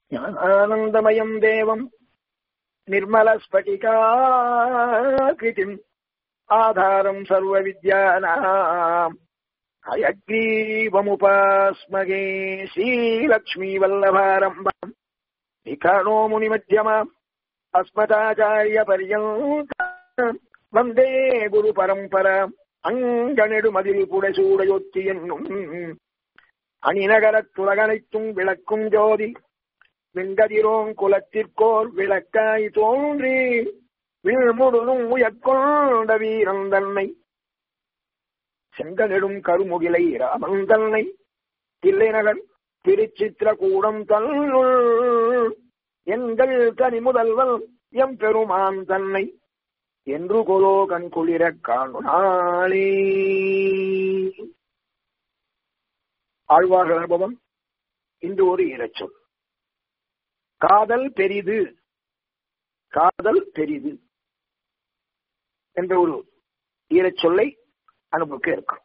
ஆனந்தமயம் தேவம் निर्मलस्फटिकाकृतिम् आधारम् सर्वविद्यानाम् हयग्रीवमुपास्मगे श्रीलक्ष्मीवल्लभारम्भम् निखणो मुनिमध्यमाम् अस्मदाचार्यपर्यन्ताम् வந்தே குரு பரம்பரா அங்கனெடுமதில் புடைசூடையொத்தி என்னும் அணிநகரத் துலகனைத்தும் விளக்கும் ஜோதி வெங்கதிரோங் குலத்திற்கோர் விளக்காய் தோன்றி விழ்முழுதும் உயர்கொண்ட வீரன் தன்னை செங்கனிடும் கருமுகிலை ராமன் தன்னை தில்லைநகர் திருச்சித்திர கூடம் தன்னுள் எங்கள் தனி முதல்வன் எம் பெருமான் தன்னை என்று கொலோ கண் குளிரக் காணுனாளே ஆழ்வார்கள் அனுபவம் இன்று ஒரு இரைச்சொல் காதல் பெரிது காதல் பெரிது என்ற ஒரு ஈரச்சொல்லை அனுபவிக்க இருக்கும்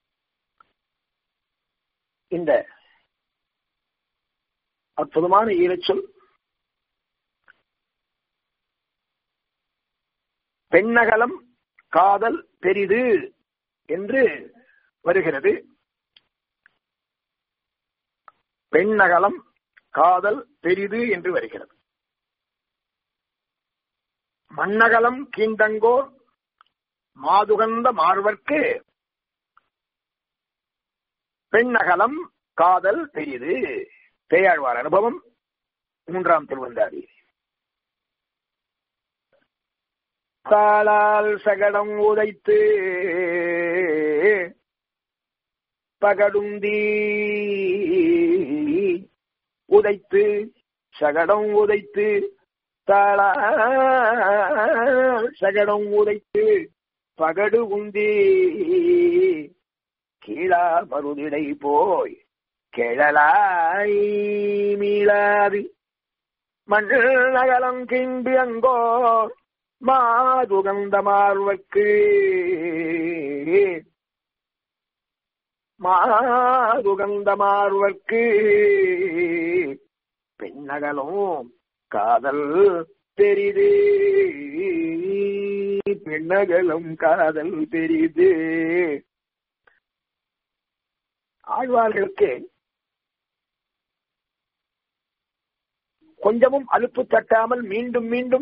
இந்த அற்புதமான ஈரச்சொல் பெண்ணகலம் காதல் பெரிது என்று வருகிறது பெண்ணகலம் காதல் பெரிது என்று வருகிறது மண்ணகலம் கீண்டங்கோர் மாதுகந்த மார்வர்க்கு பெண்ணகலம் காதல் பெரிது பேயாழ்வார் அனுபவம் மூன்றாம் திருவந்தாதி காலால் சகடம் உதைத்து பகடுந்தி உதைத்து சகடம் உதைத்து தாள சகடம் உதைத்து பகடு உந்தி கீழா மருதிடை போய் கிழலாய் மீளாது மண்ணில் நகலம் கிண்டு அங்கோ மாதுகந்த மார்வக்கு மாதுகந்த மார்வர்க்கு பெண்ணகலும் காதல் பெரிது பெண்ணகலும் காதல் பெரிது ஆழ்வார்களுக்கு கொஞ்சமும் அலுப்பு தட்டாமல் மீண்டும் மீண்டும்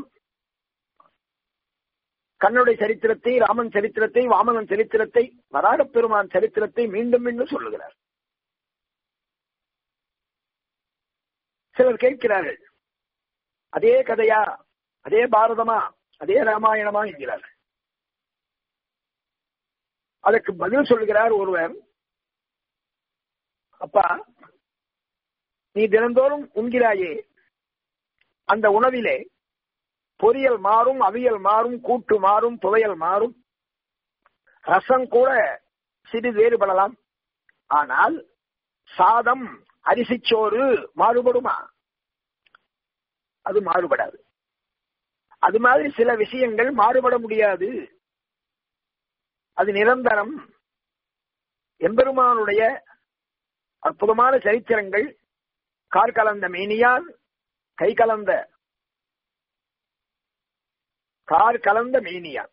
கண்ணுடைய சரித்திரத்தை ராமன் சரித்திரத்தை வாமனன் சரித்திரத்தை வராகப் பெருமான் சரித்திரத்தை மீண்டும் மீண்டும் சொல்லுகிறார் சிலர் கேட்கிறார்கள் அதே கதையா அதே பாரதமா அதே ராமாயணமா என்கிறார்கள் அதற்கு பதில் சொல்லுகிறார் ஒருவர் அப்பா நீ தினந்தோறும் உண்கிறாயே அந்த உணவிலே பொரியல் மாறும் அவியல் மாறும் கூட்டு மாறும் துவையல் மாறும் ரசம் கூட சிறிது வேறுபடலாம் ஆனால் சாதம் அரிசிச்சோறு மாறுபடுமா அது மாறுபடாது அது மாதிரி சில விஷயங்கள் மாறுபட முடியாது அது நிரந்தரம் எம்பெருமானுடைய அற்புதமான சரித்திரங்கள் கார் கலந்த மேனியான் கை கலந்த கார் கலந்த மேனியான்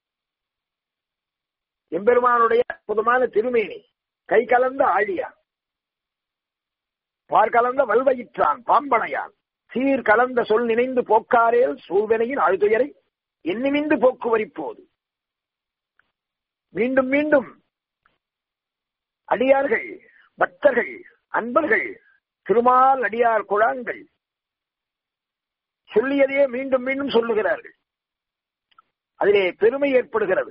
எம்பெருமானுடைய அற்புதமான திருமேனி கை கலந்த ஆழியான் பார் கலந்த வல்வயிற்றான் பாம்பனையான் சீர் கலந்த சொல் நினைந்து போக்காரேல் சூழ்வினையின் ஆழ்துயரை எண்ணிமிந்து போக்குவரிப்போது மீண்டும் மீண்டும் அடியார்கள் பக்தர்கள் அன்பர்கள் திருமால் அடியார் குழாங்கள் சொல்லியதையே மீண்டும் மீண்டும் சொல்லுகிறார்கள் அதிலே பெருமை ஏற்படுகிறது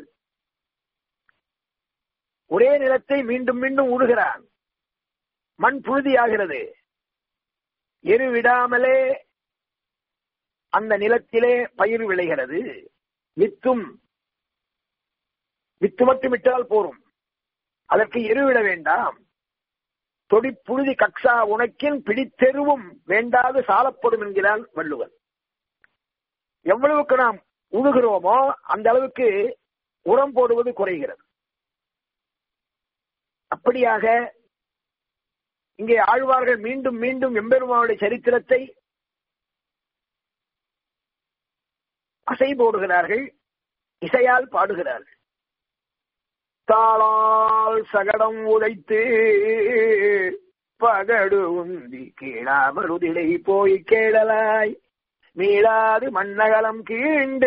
ஒரே நிலத்தை மீண்டும் மீண்டும் ஊடுகிறான் மண் புழுதியாகிறது எரு விடாமலே அந்த நிலத்திலே பயிர் விளைகிறது வித்தும் வித்து மட்டும் விட்டால் போரும் அதற்கு எருவிட வேண்டாம் தொடி புழுதி கக்ஷா உனக்கின் பிடித்தெருவும் வேண்டாது சாலப்படும் என்கிறான் வள்ளுவன் எவ்வளவுக்கு நாம் உழுகிறோமோ அந்த அளவுக்கு உரம் போடுவது குறைகிறது அப்படியாக இங்கே ஆழ்வார்கள் மீண்டும் மீண்டும் எம்பெருமானுடைய சரித்திரத்தை அசை போடுகிறார்கள் இசையால் பாடுகிறார்கள் தாளால் சகடம் உதைத்து பகடு உந்தி கீழாமருதிலை போய் கேளலாய் மீளாது மன்னகலம் கீண்டு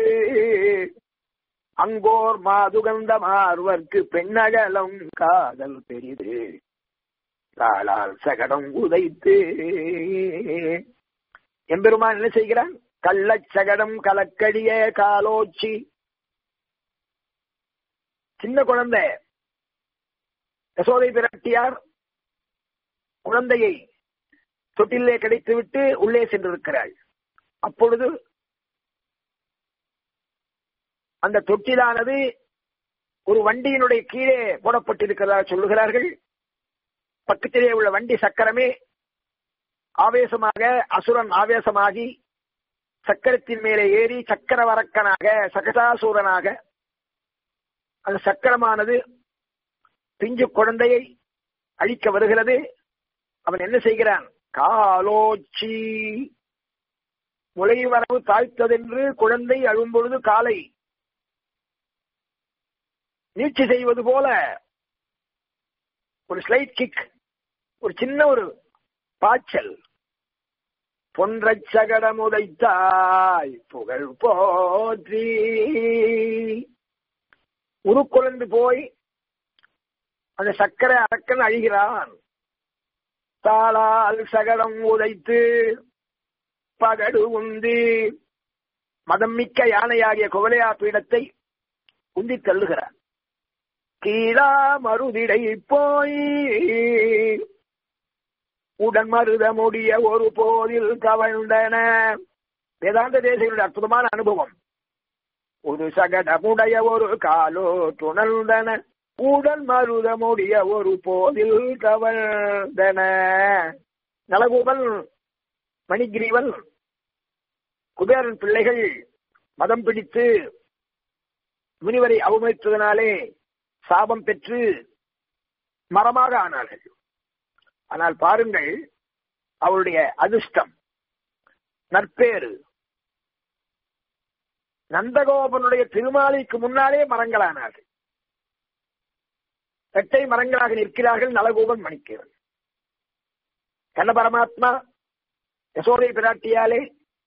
அங்கோர் மாதுகந்த மார்வர்க்கு பெண்ணகலம் காதல் பெரிது தாளால் சகடம் உதைத்து எம்பெருமான் என்ன செய்கிறான் கள்ளச் சகடம் கலக்கடிய காலோச்சி சின்ன குழந்தை யசோதை பிராட்டியார் குழந்தையை தொட்டிலே கிடைத்து விட்டு உள்ளே சென்றிருக்கிறாள் அப்பொழுது அந்த தொட்டிலானது ஒரு வண்டியினுடைய கீழே போடப்பட்டிருக்கிறதா சொல்லுகிறார்கள் பக்கத்திலே உள்ள வண்டி சக்கரமே ஆவேசமாக அசுரன் ஆவேசமாகி சக்கரத்தின் மேலே ஏறி சக்கரவரக்கனாக சகசாசூரனாக அந்த சக்கரமானது பிஞ்சு குழந்தையை அழிக்க வருகிறது அவன் என்ன செய்கிறான் காலோச்சி முளை வரவு தாழ்த்ததென்று குழந்தை அழும்பொழுது காலை நீட்சி செய்வது போல ஒரு ஸ்லைட் கிக் ஒரு சின்ன ஒரு பாய்ச்சல் பொன்றச் சகடம் உதைத்தாய் புகழ் போற்றி உருக்குழந்து போய் அந்த சக்கரை அரக்கன் அழிகிறான் தாளால் சகடம் உதைத்து பகடு உந்தி மதம் மிக்க யானையாகிய குவலையா பீடத்தை உந்தி தள்ளுகிறான் கீழா மருதிடை போய் உடன் மருத முடிய ஒரு போதில் கவழ்ந்தன வேதாந்த தேசியனுடைய அற்புதமான அனுபவம் ஒரு சகடமுடைய ஒரு காலோ துணர்ந்தன உடல் மருத முடிய ஒரு போதில் கவழ்ந்தன நலகூபன் மணிகிரீவன் குபேரன் பிள்ளைகள் மதம் பிடித்து முனிவரை அவமதித்ததனாலே சாபம் பெற்று மரமாக ஆனார்கள் ஆனால் பாருங்கள் அவருடைய அதிர்ஷ்டம் நற்பேறு நந்தகோபனுடைய திருமாலைக்கு முன்னாலே மரங்களானார்கள் இரட்டை மரங்களாக நிற்கிறார்கள் நலகோபன் மணிக்கேவன் கண்ண பரமாத்மா யசோதை பிராட்டியாலே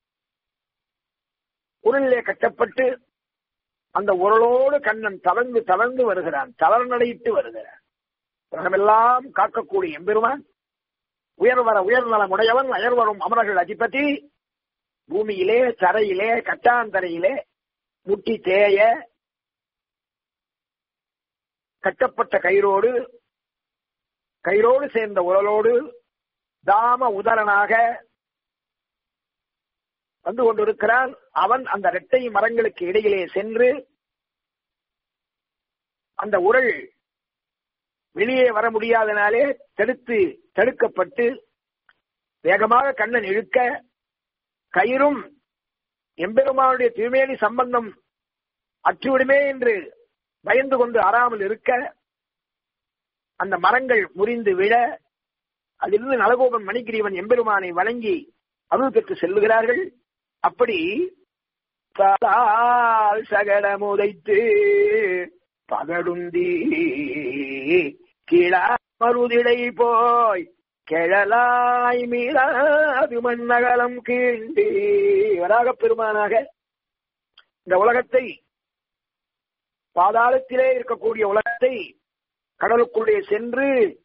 உருளிலே கட்டப்பட்டு அந்த உரலோடு கண்ணன் தளர்ந்து தளர்ந்து வருகிறான் தளர்நடையிட்டு வருகிறான் உலகமெல்லாம் காக்கக்கூடிய எம்பெருமான் உயர்வர உயர்நலம் உடையவன் அயர்வரும் அமரர்கள் அதிபதி பூமியிலே தரையிலே கட்டாந்தரையிலே முட்டி தேய கட்டப்பட்ட கயிறோடு கயிறோடு சேர்ந்த உரலோடு தாம உதரனாக வந்து கொண்டிருக்கிறான் அவன் அந்த இரட்டை மரங்களுக்கு இடையிலே சென்று அந்த உரல் வெளியே வர முடியாதனாலே தடுத்து தடுக்கப்பட்டு வேகமாக கண்ணன் இழுக்க கயிறும் எம்பெருமானுடைய திருமேனி சம்பந்தம் அற்றுவிடுமே என்று பயந்து கொண்டு அறாமல் இருக்க அந்த மரங்கள் முறிந்து விழ அதிலிருந்து நலகோபன் மணிகிரீவன் எம்பெருமானை வணங்கி அருள் பெற்று செல்லுகிறார்கள் அப்படி தாளால் சகடம் உதைத்து பகடுந்தி கீழா மருதிடை போய் கிழலாய் மீளாது மண்ணகலம் கீண்டி வராக பெருமானாக இந்த உலகத்தை பாதாளத்திலே இருக்கக்கூடிய உலகத்தை கடலுக்குள்ளே சென்று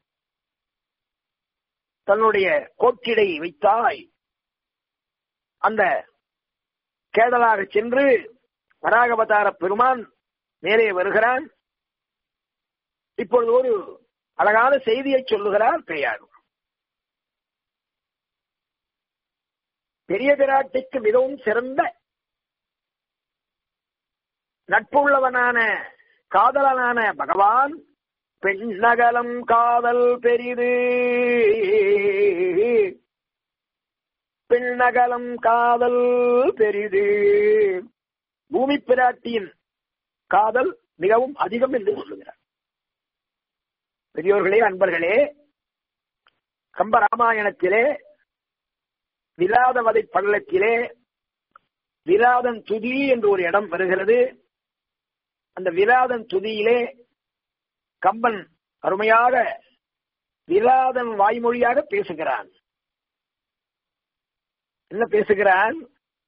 தன்னுடைய கோட்டிடை வைத்தாய் அந்த கேடலாக சென்று வராகவதார பெருமான் மேலே வருகிறான் இப்பொழுது ஒரு அழகான செய்தியை சொல்லுகிறார் பெரியார் பெரிய பிராட்டிக்கு மிகவும் சிறந்த நட்புள்ளவனான காதலனான பகவான் பெண்ணகலம் காதல் பெரிது பெண்ணகலம் காதல் பெரிது பூமி பிராட்டியின் காதல் மிகவும் அதிகம் என்று சொல்லுகிறார் பெரியோர்களே அன்பர்களே கம்ப ராமாயணத்திலே விலாதவதை பள்ளத்திலே விராதன் துதி என்று ஒரு இடம் வருகிறது அந்த விராதன் துதியிலே கம்பன் அருமையாக விராதன் வாய்மொழியாக பேசுகிறான் என்ன பேசுகிறான்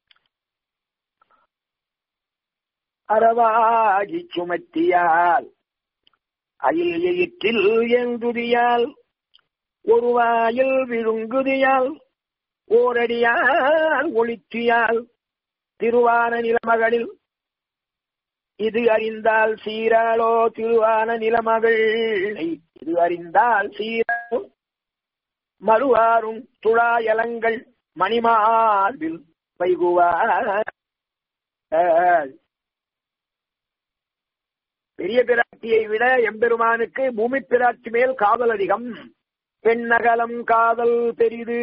அறவாகி சுமத்தியால் அயில் எயிற்றில் எங்குதியால் ஒரு வாயில் விழுங்குதியால் ஓரடியால் ஒளித்தியால் திருவான நிலமகளில் இது அறிந்தால் சீராளோ திருவான நிலமகள் இது அறிந்தால் சீராளோ மறுவாரும் துழாயலங்கள் மணிமார்பில் வைகுவார் பெரிய பிராட்டியை விட எம்பெருமானுக்கு பூமி பிராட்டி மேல் காதல் அதிகம் பெண்ணகலம் காதல் பெரிது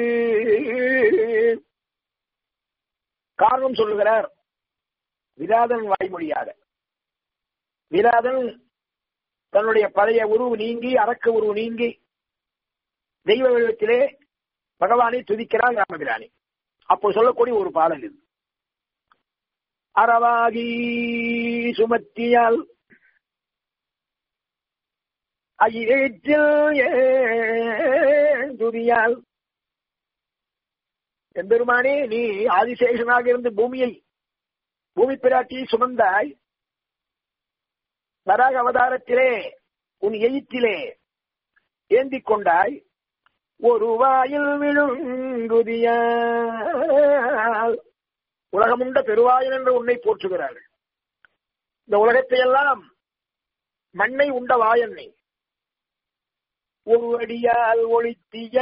காரணம் சொல்லுகிறார் விராதன் வாய்மொழியாக விராதன் தன்னுடைய பழைய உருவு நீங்கி அரக்க உருவு நீங்கி தெய்வ வடிவத்திலே பகவானை துதிக்கிறார் ராமபிராணி அப்போ சொல்லக்கூடிய ஒரு பாடல் இது அறவாகி சுமத்தியால் துதியால் எம்பெருமானே நீ ஆதிசேஷனாக இருந்து பூமியை பூமி பிராட்டியை சுமந்தாய் வராக அவதாரத்திலே உன் எயிற்றிலே ஏந்திக் கொண்டாய் ஒரு வாயில் விழுங்குதியால் உலகமுண்ட பெருவாயன் என்று உன்னை போற்றுகிறார்கள் இந்த உலகத்தை எல்லாம் மண்ணை உண்ட வாயன்னை ஒரு அடியால் ஒளித்திய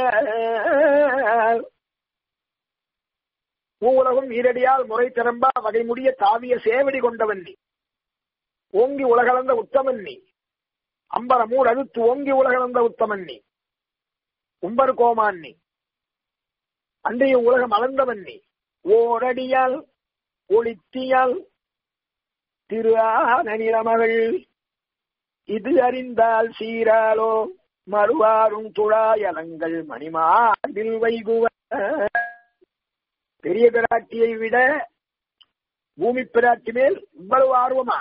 உலகம் ஈரடியால் முறை திறம்பா வகை முடிய தாவிய சேவடி கொண்டவன் நீ ஓங்கி உலகளந்த உத்தமன் நீ அம்பரமூர் அழுத்து ஓங்கி உலகளந்த உத்தமன் நீ உம்பர் கோமான் நீ அன்றைய உலகம் அளந்தவன் நீ ஓரடியால் ஒளித்தியால் திரு ஆனநிலமகள் இது அறிந்தால் சீராலோ மறுவாரும் துழாயலங்கள் மணிமார்பில் வைகுவ பெரிய பிராட்டியை விட பூமி பிராட்டி மேல் இவ்வளவு ஆர்வமா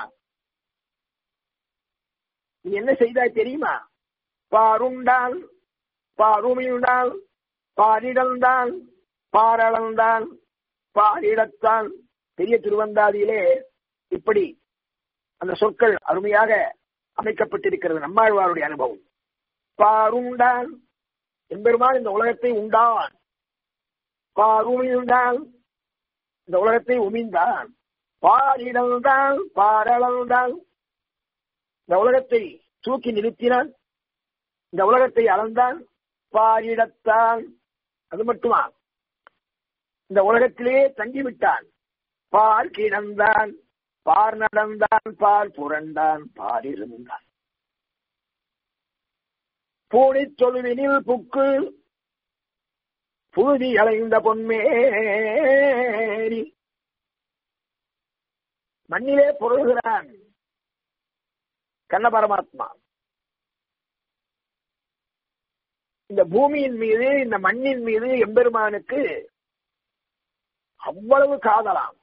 நீ என்ன செய்தாய் தெரியுமா பாருண்டால் பாருமியுண்டால் பாரிடல்தான் பாரளந்தான் பாரிடத்தான் பெரிய திருவந்தாதியிலே இப்படி அந்த சொற்கள் அருமையாக அமைக்கப்பட்டிருக்கிறது நம்மாழ்வாருடைய அனுபவம் பாருண்டான் எம்பெருமான் இந்த உலகத்தை உண்டான் பாருமிழ்ந்தான் இந்த உலகத்தை உமிழ்ந்தான் பாரிடல்தான் பாரளந்தான் இந்த உலகத்தை தூக்கி நிறுத்தினான் இந்த உலகத்தை அளந்தான் பாரிடத்தான் அது மட்டுமா இந்த உலகத்திலே தங்கிவிட்டான் பார் கிடந்தான் பார் நடந்தான் பார் புரண்டான் பார் இருந்தான் பூனி தொழுவினில் புக்கு புழுதி அலைந்த பொன்மேரி மண்ணிலே பொருள்கிறான் கண்ண பரமாத்மா இந்த பூமியின் மீது இந்த மண்ணின் மீது எம்பெருமானுக்கு அவ்வளவு காதலாம்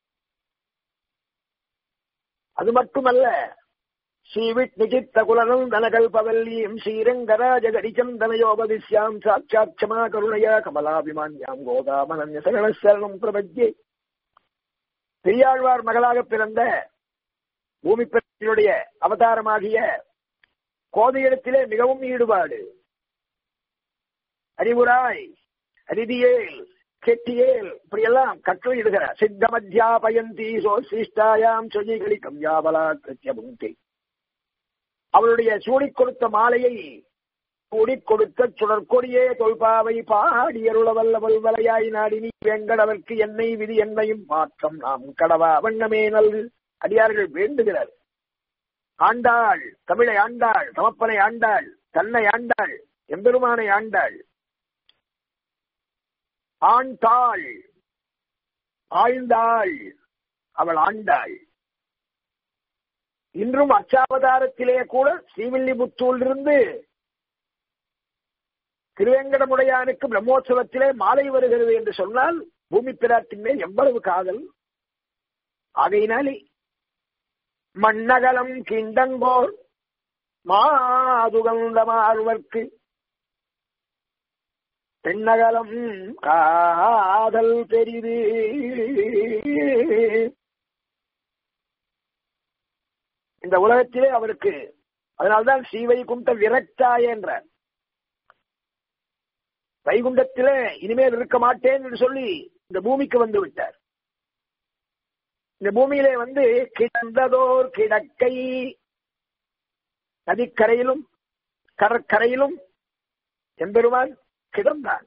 அது மட்டுமல்ல ஸ்ரீவிட் நிஜித்த குலனும் தனகல்பவல்லியும் ஸ்ரீரங்கராஜ கடிச்சந்தனயோபதிஷ்யாம் சாட்சாட்சமா கருணையா கமலாபிமான்யாம் கோதாமனன்ய சரணம் பிரபஜ்யே பெரியாழ்வார் மகளாக பிறந்த பூமி பெருடைய அவதாரமாகிய கோதையிடத்திலே மிகவும் ஈடுபாடு அறிவுராய் அரிதியேல் கெட்டியேல் இப்படியெல்லாம் கற்றலிடுகிறார் சித்தமத்தியாபயந்தி சோ சிஷ்டாயாம் சொஜிகளி கம்யாபலா கிருத்திய புங்கை அவளுடைய சூடிக் கொடுத்த மாலையை சூடிக் கொடுத்த சுடற்கொடியே தொல்பாவை பாடியருளவல்ல வல்வலையாய் நாடினி வேங்கடவர்க்கு என்னை விதி என்னையும் மாற்றம் நாம் கடவா வண்ணமே நல்கு அடியார்கள் வேண்டுகிறார் ஆண்டாள் தமிழை ஆண்டாள் தமப்பனை ஆண்டாள் தன்னை ஆண்டாள் எம்பெருமானை ஆண்டாள் ஆண்டாள் ஆழ்ந்தாள் அவள் ஆண்டாள் இன்றும் அச்சாவதாரத்திலே கூட ஸ்ரீவில்லிபுத்தூரிலிருந்து திருவேங்கடமுடையானுக்கு பிரம்மோற்சவத்திலே மாலை வருகிறது என்று சொன்னால் பூமி பிராட்டின் மேல் எவ்வளவு காதல் ஆகையினாலே மண்ணகலம் கிண்டங்கோர் மாதுகந்தமாறுவர்க்கு பெண்ணகலம் காதல் பெரிது இந்த உலகத்திலே அவருக்கு அதனால்தான் ஸ்ரீவைகுண்ட விரக்தாய என்ற வைகுண்டத்திலே இனிமேல் இருக்க மாட்டேன் என்று சொல்லி இந்த பூமிக்கு வந்து விட்டார் இந்த பூமியிலே வந்து கிடந்ததோர் கிடக்கை நதிக்கரையிலும் கடற்கரையிலும் எம்பெருமான் கிடந்தான்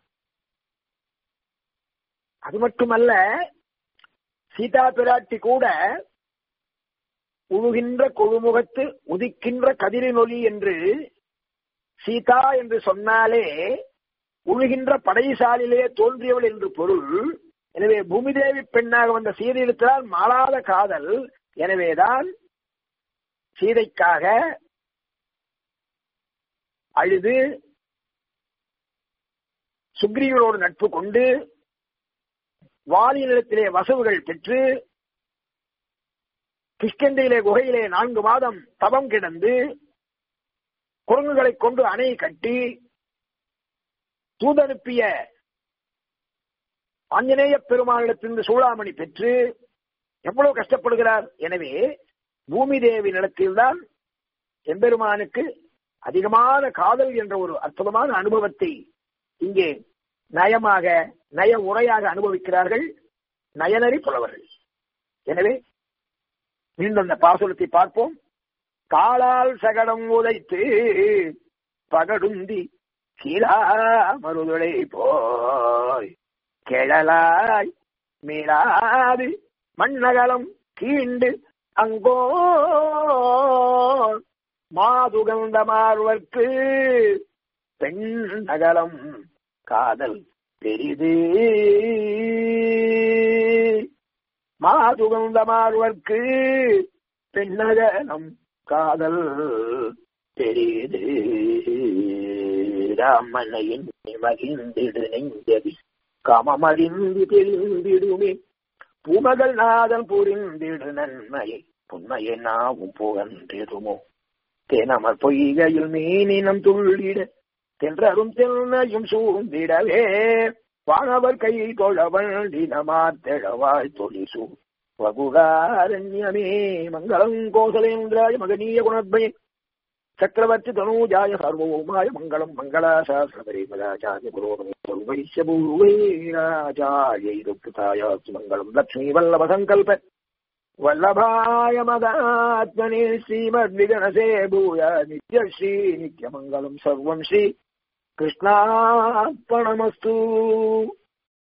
அது மட்டுமல்ல சீதா பிராட்டி கூட உழுகின்ற கொழுமுகத்து உதிக்கின்ற கதிரின் ஒளி என்று சீதா என்று சொன்னாலே உழுகின்ற படைசாலிலே தோன்றியவள் என்று பொருள் எனவே பூமிதேவி பெண்ணாக வந்த சீதையிடத்தால் மாளாத காதல் எனவேதான் சீதைக்காக அழுது சுக்ரீவனோடு நட்பு கொண்டு வாலிநிலத்திலே வசவுகள் பெற்று கிஷ்கண்டையிலே குகையிலே நான்கு மாதம் தவம் கிடந்து குரங்குகளைக் கொண்டு அணை கட்டி தூதனுப்பிய ஆஞ்சநேய பெருமானிடத்திலிருந்து சூளாமணி பெற்று எவ்வளவு கஷ்டப்படுகிறார் எனவே பூமி தேவி நிலத்தில்தான் எம்பெருமானுக்கு அதிகமான காதல் என்ற ஒரு அற்புதமான அனுபவத்தை இங்கே நயமாக நய உரையாக அனுபவிக்கிறார்கள் நயனறி புலவர்கள் எனவே மீண்டும் அந்த பாசுரத்தை பார்ப்போம் காலால் சகடம் உதைத்து பகடுந்தி கீழா மருதுளை போய் கிழலாய் மீளாது மண்ணகலம் கீண்டு அங்கோ மாதுகந்த மார்வர்க்கு பெண் நகலம் காதல் பெரிது மாதுகந்த மார்வர்க்கு பெண்ணகலம் காதல் பெரிது ராமனையின் மகிழ்ந்திடு நெஞ்சதி காமமறிந்து தெரிந்திடுமே பூமகள் நாதன் புரிந்திடு நன்மையை புண்மையை நாவும் புகன்றிடுமோ தேனமர் பொய்கையில் மீனினம் துள்ளிட தென்றரும் தென்னையும் சூழ்ந்திடவே வானவர் கை தொழ வண்டினமாத்தெழவாய் தொழிசூ வகுகாரண்யமே மங்களம் கோசலேந்திராய மகனீய குணத்மயே சக்கரவர்த்தி தனூஜாய சர்வோமாய மங்களம் மங்களாசாஸ்திரபரிமதாச்சாரிய புரோகமைஸ்ய பூர்வைராச்சாரிய இதுத்தாயாஸ்து மங்களம் லக்ஷ்மீ வல்லப சங்கல்ப வல்லபாய மதாத்மனே ஸ்ரீமத்விகணசே பூய நித்யஸ்ரீ நித்யமங்கலம் சர்வம் ஸ்ரீ கிருஷ்ணார்ப்பணமஸ்து